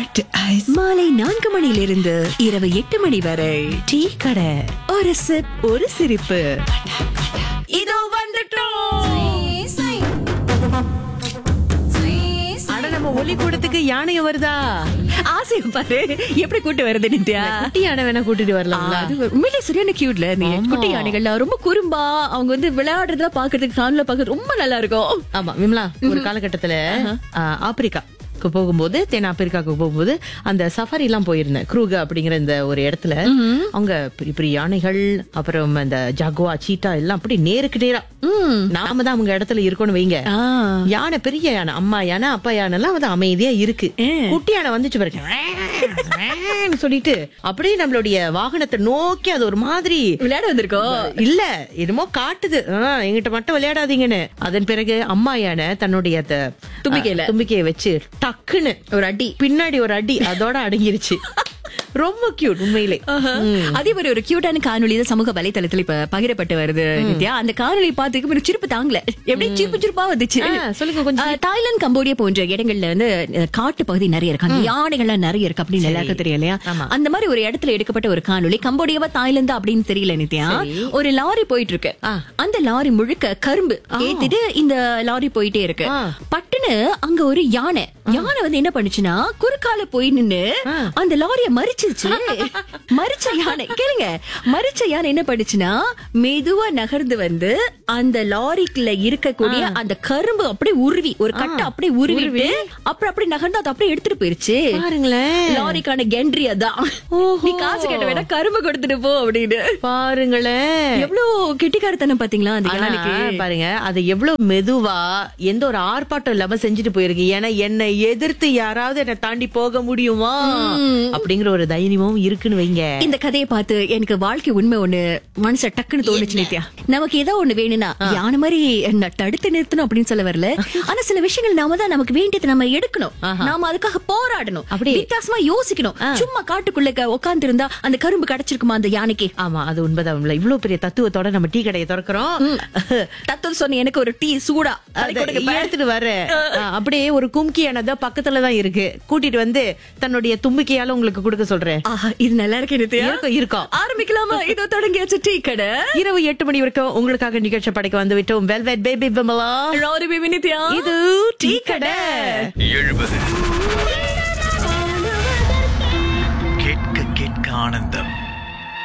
மாலை நான்கு மணியிலிருந்து இரவு எட்டு மணி வரை டீ கடை ஒரு சிப் ஒரு சிரிப்பு இதோ வந்துட்டோம் அட நம்ம ஒலி கூடத்துக்கு யானைய வருதா ஆசை பாரு எப்படி கூட்டு வருது நித்யா குட்டி யானை வேணா கூட்டிட்டு வரலாம்ல அது உண்மையிலே சரியான கியூட்ல நீ குட்டி யானைகள்லாம் ரொம்ப குறும்பா அவங்க வந்து விளையாடுறதா பாக்குறதுக்கு காணல பாக்குறது ரொம்ப நல்லா இருக்கும் ஆமா விமலா ஒரு காலகட்டத்துல ஆ, ஆப்பிரிக்கா போகும்போது தென் ஆப்பிரிக்காவுக்கு போகும்போது அந்த சஃபாரி எல்லாம் போயிருந்தேன் குரூக அப்படிங்கிற இந்த ஒரு இடத்துல அவங்க பெரிய பெரிய யானைகள் அப்புறம் அந்த ஜகுவா சீட்டா எல்லாம் அப்படி நேருக்கு நேரா நாம தான் அவங்க இடத்துல இருக்கோம்னு வைங்க ஆ. யானை பெரிய யானை அம்மா யானை அப்பா யானை எல்லாம் வந்து அமைதியா இருக்கு குட்டி யானை வந்துச்சு பாருங்க ன்னு சொல்லிட்டு அப்படியே நம்மளுடைய வாகனத்தை நோக்கி அது ஒரு மாதிரி விளையாட வந்திருக்கோம் இல்ல என்னமோ காட்டுது ஆ, எங்கிட்ட மட்டும் விளையாடாதீங்கன்னு அதன் பிறகு அம்மா யானை தன்னுடைய அந்த தும்பிக்கையில. ஆ, தும்பிக்கையை வச்சு டக்குன்னு ஒரு அடி பின்னாடி ஒரு அடி அதோட அடங்கிருச்சு ரொம்ப கியூட் உண்மையிலே அதே மாதிரி ஒரு கியூட்டான காணொளி தான் சமூக வலைத்தளத்துல இப்ப பகிரப்பட்டு வருது நித்யா அந்த காணொளி பார்த்துக்கு ஒரு சிரிப்பு தாங்கல எப்படி சிரிப்பு சிரிப்பா வந்துச்சு ஆ, சொல்லுங்க கொஞ்சம். ஆ, தாய்லாந்து கம்போடியா போன்ற இடங்கள்ல வந்து அஹ், காட்டு பகுதி நிறைய இருக்கு அந்த யானைகள்லாம் நிறைய இருக்கு அப்படின்னு எல்லாருக்கும் தெரியும் இல்லையா ஆமா. அந்த மாதிரி ஒரு இடத்துல எடுக்கப்பட்ட ஒரு காணொளி கம்போடியாவா தாய்லாந்து அப்படின்னு தெரியல நித்யா சரி. ஒரு லாரி போயிட்டு இருக்கு ஆ. அந்த லாரி முழுக்க கரும்பு ஏத்திட்டு இந்த லாரி போயிட்டே இருக்கு ஆ. பட்டுன்னு அங்க ஒரு யானை யானை வந்து என்ன பண்ணுச்சுன்னா குறுக்கால போய் நின்னு அந்த லாரிய மறிச்சிருச்சு மறிச்ச யானை கேளுங்க மறிச்ச யானை என்ன பண்ணுச்சுன்னா மெதுவா நகர்ந்து வந்து அந்த லாரிக்குள்ள இருக்கக்கூடிய அந்த கரும்பு அப்படியே உருவி ஒரு கட்டை அப்படியே உருவிட்டு அப்புறம் அப்படியே நகர்ந்து அதை அப்படியே எடுத்துட்டு போயிருச்சு பாருங்களேன் லாரிக்கான கென்ட்ரி அதான் நீ காசு கேட்ட வேணா கரும்பு கொடுத்துட்டு போ அப்படின்னு பாருங்களேன் எவ்வளவு கெட்டிக்காரத்தனம் பாத்தீங்களா அந்த ஆனா, யானைக்கு பாருங்க அது எவ்வளவு மெதுவா எந்த ஒரு ஆர்ப்பாட்டம் இல்லாம செஞ்சுட்டு போயிருக்கு ஏன்னா என்னை எதிர்த்து யாராவது என்ன தாண்டி போக முடியுமா அப்படிங்கிற ஒரு தைரியமும் இருக்குன்னு வைங்க இந்த கதையை பார்த்து எனக்கு வாழ்க்கை உண்மை ஒண்ணு மனச டக்குன்னு தோணுச்சு நித்யா நமக்கு ஏதோ ஒண்ணு வேணும்னா யானை மாதிரி என்ன தடுத்து நிறுத்தணும் அப்படின்னு சொல்ல வரல ஆனா சில விஷயங்கள் நாம தான் நமக்கு வேண்டியது நம்ம எடுக்கணும் நாம அதுக்காக போராடணும் அப்படி. வித்தியாசமா யோசிக்கணும் சும்மா காட்டுக்குள்ள உட்கார்ந்து இருந்தா அந்த கரும்பு கிடைச்சிருக்குமா அந்த யானைக்கு ஆமா அது உண்மைதான் உண்மை. இவ்வளவு பெரிய தத்துவத்தோட நம்ம டீ கடையை திறக்கிறோம் தத்துவம் சொன்ன எனக்கு ஒரு டீ சூடா அதை அதை கொடுங்க பாரு. எடுத்துட்டு வரேன் ஆ, அப்படியே ஒரு கும்கியானதா பக்கத்துல தான் இருக்கு கூட்டிட்டு வந்து தன்னுடைய தும்பிக்கையால உங்களுக்கு கொடுக்க சொல்றேன் ஆஹா, இது நல்லா இருக்கு நித்யா இருக்கும் இருக்கும் ஆரம்பிக்கலாமா இதோ தொடங்கியாச்சு டீ கடை இரவு எட்டு மணி வரைக்கும் உங்களுக்காக நிகழ்ச்சி படைக்க வந்து விட்டோம் வெல்வெட் பேபி விமலா ராரி பேபி நித்யா இது டீ கடை எழுபது